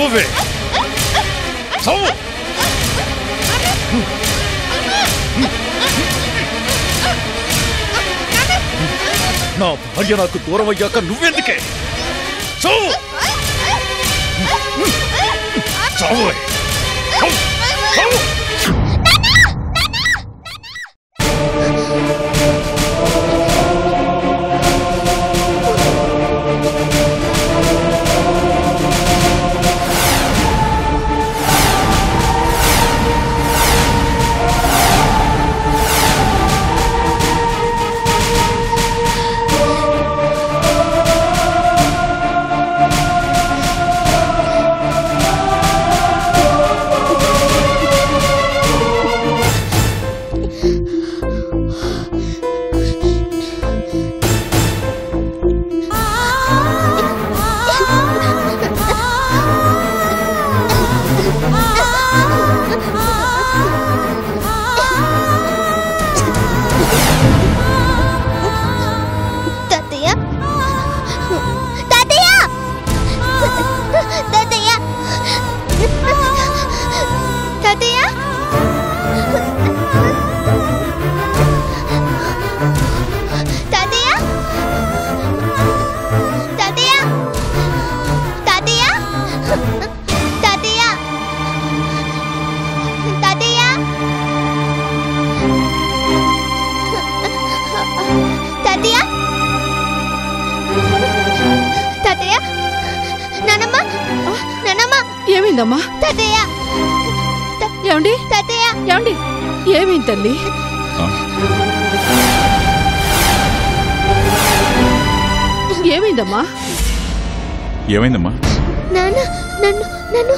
చావవే చావు నా భార్య నాకు దూరం అయ్యాక నువ్వెందుకే చావు చావే చావు చావు తాతయ్య తాతయ్య తాతయ్య తాతయ్య తాతయ్య తాతయ్య తాతయ్య తాతయ్య తాతయ్య తాతయ్య తాతయ్య నానమ్మ నానమ్మ ఏమైందమ్మా తాతయ్య ఏమండి తాతయ్య ఏమండి ఏమైంది తల్లి ఏమైందమ్మా ఏమైందమ్మా నాన్న నన్ను నన్ను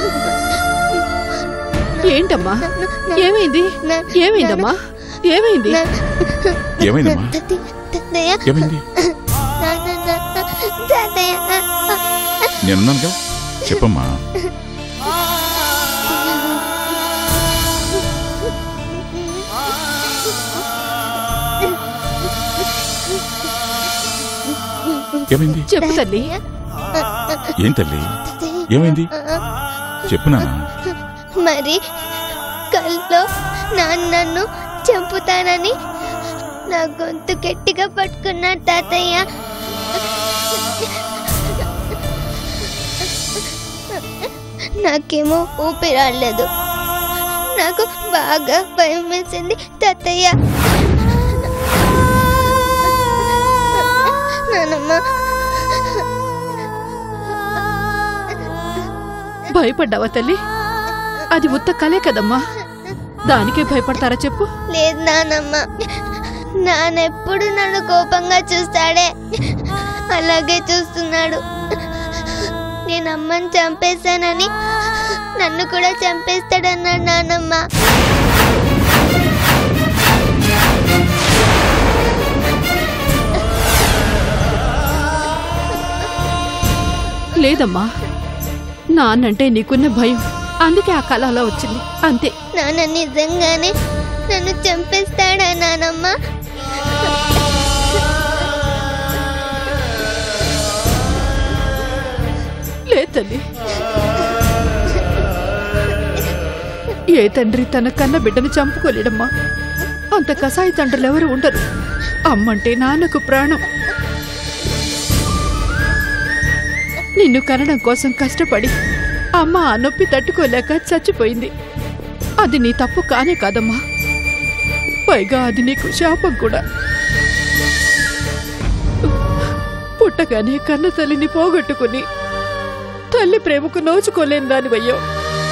ఏంటమ్మా ఏమైంది ఏమైందమ్మా ఏమైంది ఏమైందమ్మా తాతయ్య ఏమైంది నాన్న నాన్న తాతయ్య నేనున్నానుగా చెప్పమ్మా ఏమైంది చెప్పు తల్లి ఏం తల్లి ఏమైంది చెప్పు నాన్న మరి కల్లో నాన్న నన్ను చంపుతానని నా గొంతు గట్టిగా పట్టుకున్నాడు తాతయ్య నాకేమో ఊపిరాడలేదు నాకు బాగా భయం వేసింది తాతయ్య నానమ్మ భయపడ్డావా తల్లి అది ఉత్త కలే కదమ్మా దానికే భయపడతారా చెప్పు లేదు నానమ్మ నానెప్పుడు నన్ను కోపంగా చూస్తాడే అలాగే చూస్తున్నాడు నేను అమ్మని చంపేశానని నన్ను కూడా చంపేస్తాడన్నాడు నానమ్మ లేదమ్మా నాన్నంటే నీకున్న భయం అందుకే ఆ కళ అలా వచ్చింది అంతే నాన్న నిజంగానే నన్ను చంపేస్తాడా నానమ్మ లేదు తల్లి ఏ తండ్రి తన కన్న బిడ్డను చంపుకోలేడమ్మా అంత కసాయి తండ్రులు ఎవరు ఉండరు అమ్మంటే నాన్నకు ప్రాణం నిన్ను కనడం కోసం కష్టపడి అమ్మ ఆ నొప్పి తట్టుకోలేక చచ్చిపోయింది అది నీ తప్పు కానే కాదమ్మా పైగా అది నీకు శాపం కూడా పుట్టగానే కన్న తల్లిని పోగొట్టుకుని తల్లి ప్రేమకు నోచుకోలేని దానివయ్యావు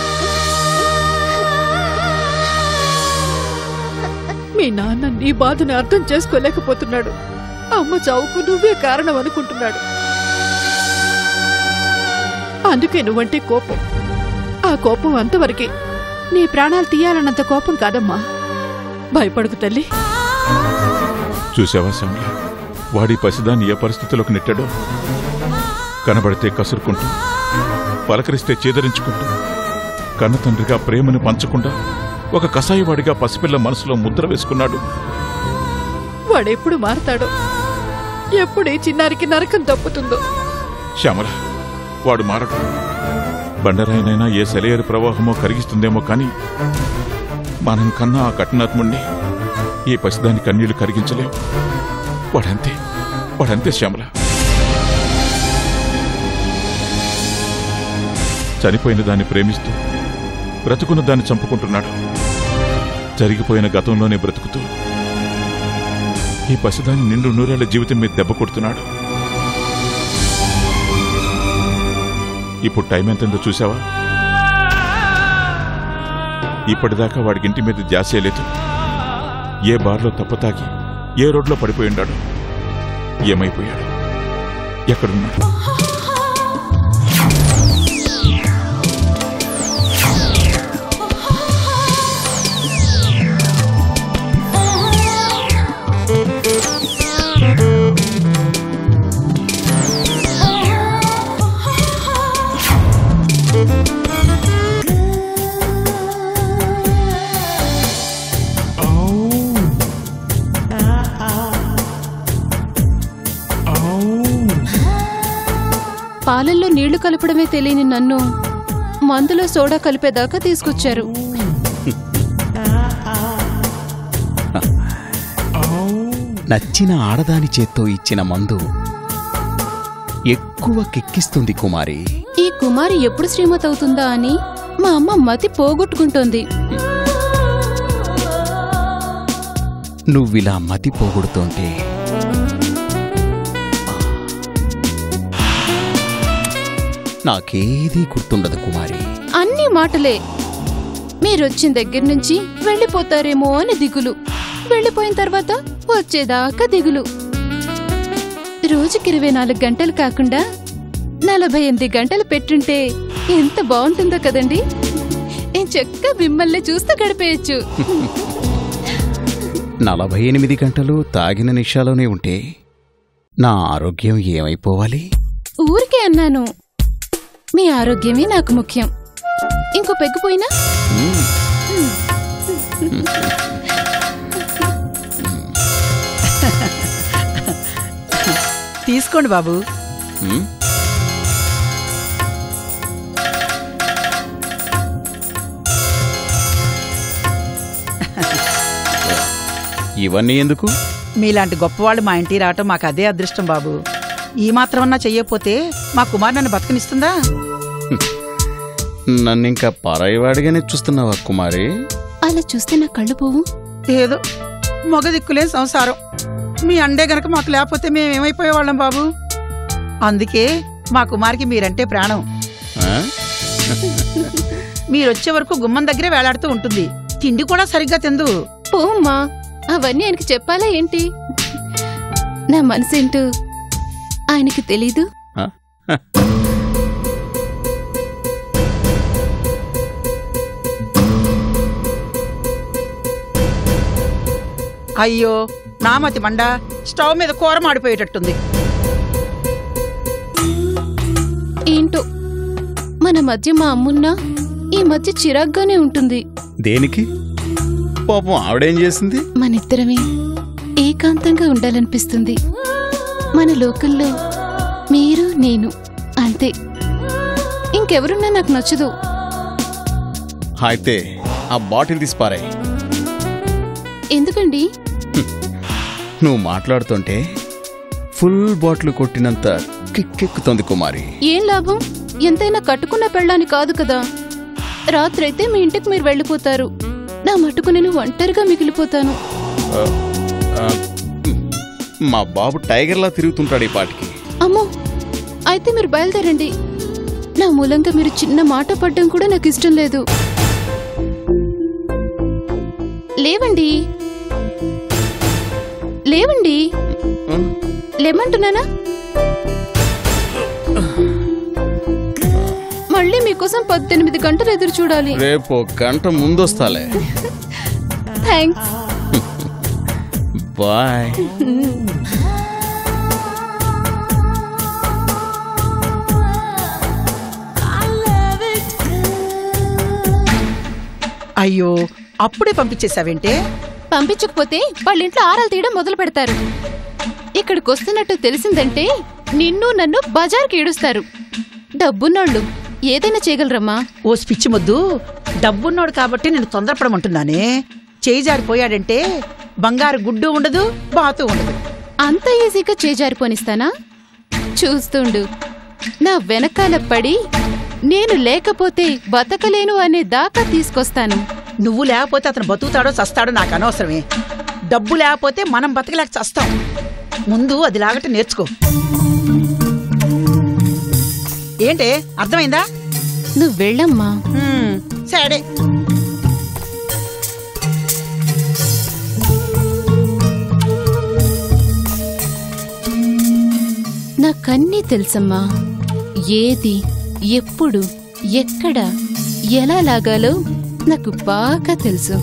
మీ నాన్న నీ బాధను అర్థం చేసుకోలేకపోతున్నాడు అమ్మ చావుకు నువ్వే కారణం అనుకుంటున్నాడు అందుకే నువ్వంటే కోపం ఆ కోపం అంతవరకే నీ ప్రాణాలు తీయాలన్నంత కోపం కాదమ్మా భయపడకు తల్లి చూసావా శ్యామల వాడి పసిదాన్ని ఏ పరిస్థితిలోకి నెట్టాడో కనబడితే కసురుకుంటూ పలకరిస్తే చేదరించుకుంటూ కన్న తండ్రిగా ప్రేమను పంచకుండా ఒక కసాయివాడిగా పసిపిల్ల మనసులో ముద్ర వేసుకున్నాడు వాడెప్పుడు మారతాడో ఎప్పుడు ఈ చిన్నారికి నరకం తప్పుతుందో శ్యామల వాడు మారడు బండరాయినైనా ఏ సెలయేరు ప్రవాహమో కరిగిస్తుందేమో కానీ మనం కన్నా ఆ కఠినాత్ముణ్ణి ఈ పసిదాని కన్నీళ్లు కరిగించలేవు వాడంతే వాడంతే శ్యామల చనిపోయిన దాన్ని ప్రేమిస్తూ బ్రతుకున్న దాన్ని చంపుకుంటున్నాడు జరిగిపోయిన గతంలోనే బ్రతుకుతూ ఈ పసిదాని నిండు నూరేళ్ల జీవితం మీద దెబ్బ కొడుతున్నాడు ఇప్పుడు టైం ఎంతైందో చూసావా ఇప్పటిదాకా వాడికి ఇంటి మీద జాసే లేదు ఏ బార్లో తప్పతాగి ఏ రోడ్లో పడిపోయి ఉన్నాడు ఏమైపోయాడు ఎక్కడున్నాడు పాలల్లో నీళ్లు కలపడమే తెలియని నన్ను మందులో సోడా కలిపేదాకా తీసుకొచ్చారు నచ్చిన ఆడదాని చేత్తో ఇచ్చిన మందు ఎక్కువ కెక్కిస్తుంది కుమారి ఈ కుమారి ఎప్పుడు శ్రీమతి అవుతుందా అని మా అమ్మ మతి పోగొట్టుకుంటోంది నువ్విలా మతి పోగొడుతోంటే నాకేదీ గుర్తుండదు కుమారి అన్ని మాటలే మీరొచ్చిన దగ్గర నుంచి వెళ్ళిపోతారేమో అని దిగులు వెళ్ళిపోయిన తర్వాత వచ్చేదాకా దిగులు రోజుకి ఇరవై నాలుగు గంటలు కాకుండా నలభై ఎనిమిది గంటలు పెట్టుంటే ఎంత బాగుంటుందో కదండి నేను చెక్క మిమ్మల్ని చూస్తూ గడిపేయచ్చు నలభై ఎనిమిది గంటలు తాగిన నిషాలోనే ఉంటే నా ఆరోగ్యం ఏమైపోవాలి ఊరికే అన్నాను మీ ఆరోగ్యమే నాకు ముఖ్యం ఇంకో పెగ్గుపోయినా తీసుకోండి బాబు ఉమ్, ఇవన్నీ ఎందుకు మీలాంటి గొప్పవాళ్ళు మా ఇంటికి రావటం మాకు అదే అదృష్టం బాబు ఈ మాత్రమన్నా చెయ్యకపోతే మా కుమార్ నన్ను బతకనిస్తుందా నన్నింకా పరాయివాడిగానే చూస్తున్నావా కుమారి అలా చూస్తే నా కళ్ళు పోవు ఏదో మగ దిక్కులే సంసారం మీ అండే గనక మాకు లేకపోతే మేము ఏమైపోయేవాళ్ళం బాబు అందుకే మా కుమార్కి మీరంటే ప్రాణం ఆ? మీరొచ్చే వరకు గుమ్మం దగ్గరే వేలాడుతూ ఉంటుంది తిండి కూడా సరిగ్గా తిందు పోమ్మా అవన్నీ ఆయనకి చెప్పాలా ఏంటి నా మనసేంటో ఆయనకి తెలీదు ఆ? అయ్యో నామతి మండ స్టవ్ మీద కూర మాడిపోయేటట్టుంది ఏంటో మన మధ్య మా అమ్మున్నా ఈ మధ్య చిరాగ్గానే ఉంటుంది దేనికి పాపం ఆవిడేం చేసింది మనిద్దరమే ఏకాంతంగా ఉండాలనిపిస్తుంది మన లోకల్లో మీరు నేను అంతే ఇంకెవరున్నా నాకు నచ్చదు అయితే ఆ బాటిల్ తీసి పారాయి ఎందుకండి నువ్వు మాట్లాడుతుంటే ఫుల్ బాటిల్ కొట్టినంత కిక్కెక్కుతోంది కుమారి ఏం లాభం ఎంతైనా కట్టుకున్న పెళ్ళాని కాదు కదా రాత్రైతే మీ ఇంటికి మీరు వెళ్ళిపోతారు నా మటుకు నేను ఒంటరిగా మిగిలిపోతాను ఆ, ఆ, మా బాబు టైగర్లా తిరుగుతుంటాడు ఈ పాటికి అమ్మో అయితే మీరు బయలుదేరండి నా మూలంగా మీరు చిన్న మాట పడ్డం కూడా నాకు ఇష్టం లేదు లేవండి లేవండి లేమంటున్నానా మళ్ళీ మీకోసం పద్దెనిమిది గంటలు ఎదురు చూడాలి రేపు ఒక గంట ముందొస్తాలే థ్యాంక్స్ బాయ్ అయ్యో అప్పుడే పంపించేశావేంటే పంపించకపోతే వాళ్ళ ఇంట్లో ఆరాలు తీయడం మొదలు పెడతారు ఇక్కడికి వస్తున్నట్టు తెలిసిందంటే నిన్ను నన్ను బజార్కి ఈడుస్తారు డబ్బున్నోళ్ళు ఏదైనా చేయగలరమ్మా ఓ స్పిచ్ మొద్దు డబ్బున్నోడు కాబట్టి నేను తొందరపడమంటున్నానే చేయి జారిపోయాడంటే బంగారు గుడ్డు ఉండదు బాతు ఉండదు అంత ఈజీగా చేజారిపోనిస్తానా చూస్తుండు నా వెనకాల పడి నేను లేకపోతే బతకలేను అనే దాకా తీసుకొస్తాను నువ్వు లేకపోతే అతను బతుకుతాడో చస్తాడో నాకు అనవసరమే డబ్బు లేకపోతే మనం బతకలేక చస్తాం ముందు అది లాగట నేర్చుకో ఏంటే అర్థమైందా నువ్వు వెళ్ళమ్మా హ్మ్, సరే నాకన్నీ తెలుసమ్మా ఏది ఎప్పుడు ఎక్కడ ఎలా లాగాలో నాకు బాగా తెలుసు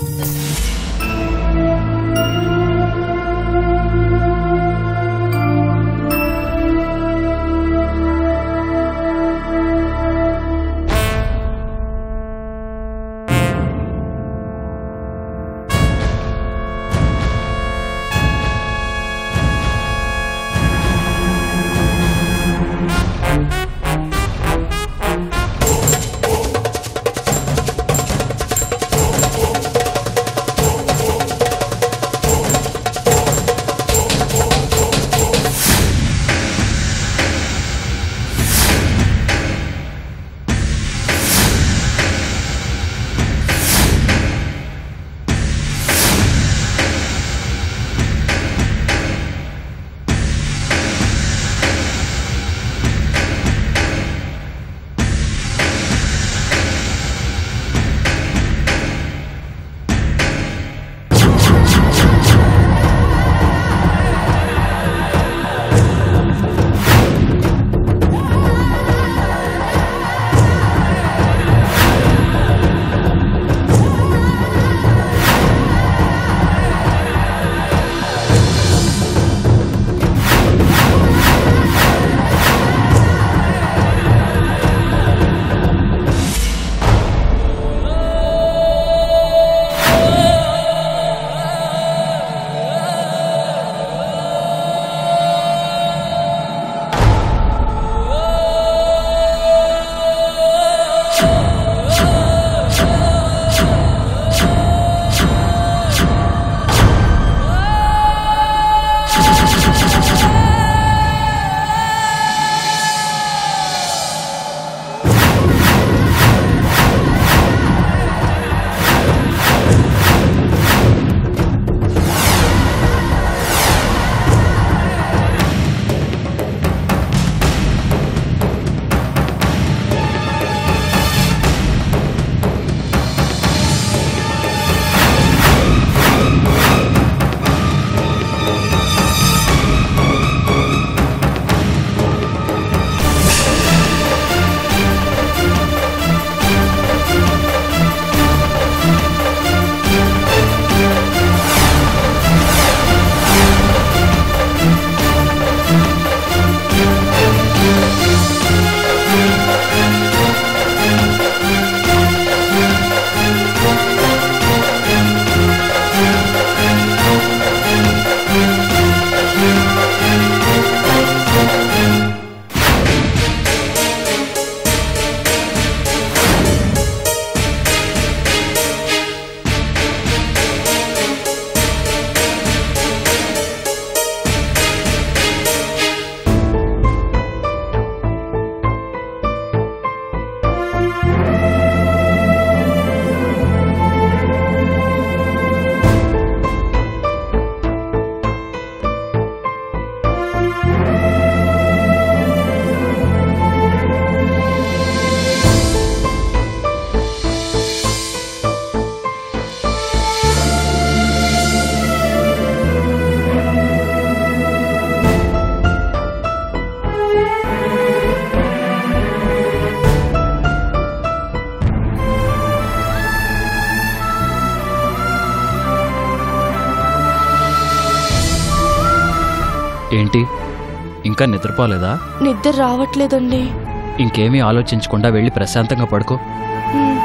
ఏంటి ఇంకా నిద్రపోలేదా నిద్ర రావట్లేదండి ఇంకేమీ ఆలోచించకుండా వెళ్ళి ప్రశాంతంగా పడుకో మ్,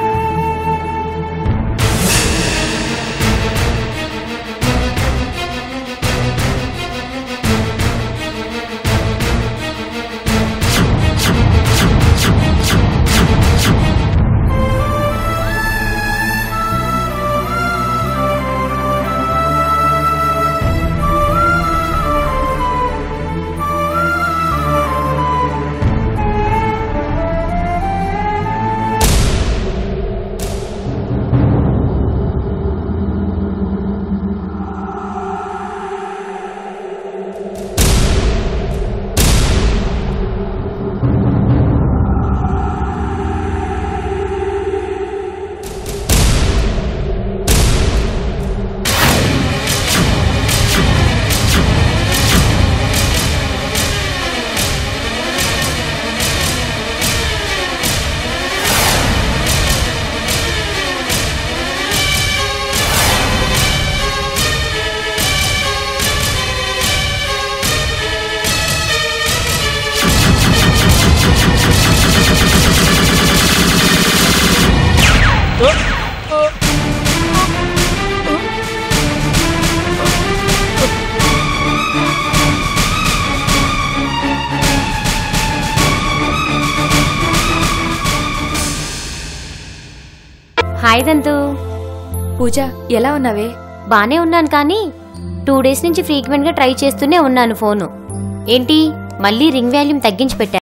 హాయ్ దంతు పూజ ఎలా ఉన్నావే బానే ఉన్నాను కానీ టూ డేస్ నుంచి ఫ్రీక్వెంట్ గా ట్రై చేస్తూనే ఉన్నాను ఫోను ఏంటి మళ్ళీ రింగ్ వాల్యూమ్ తగ్గించి పెట్టా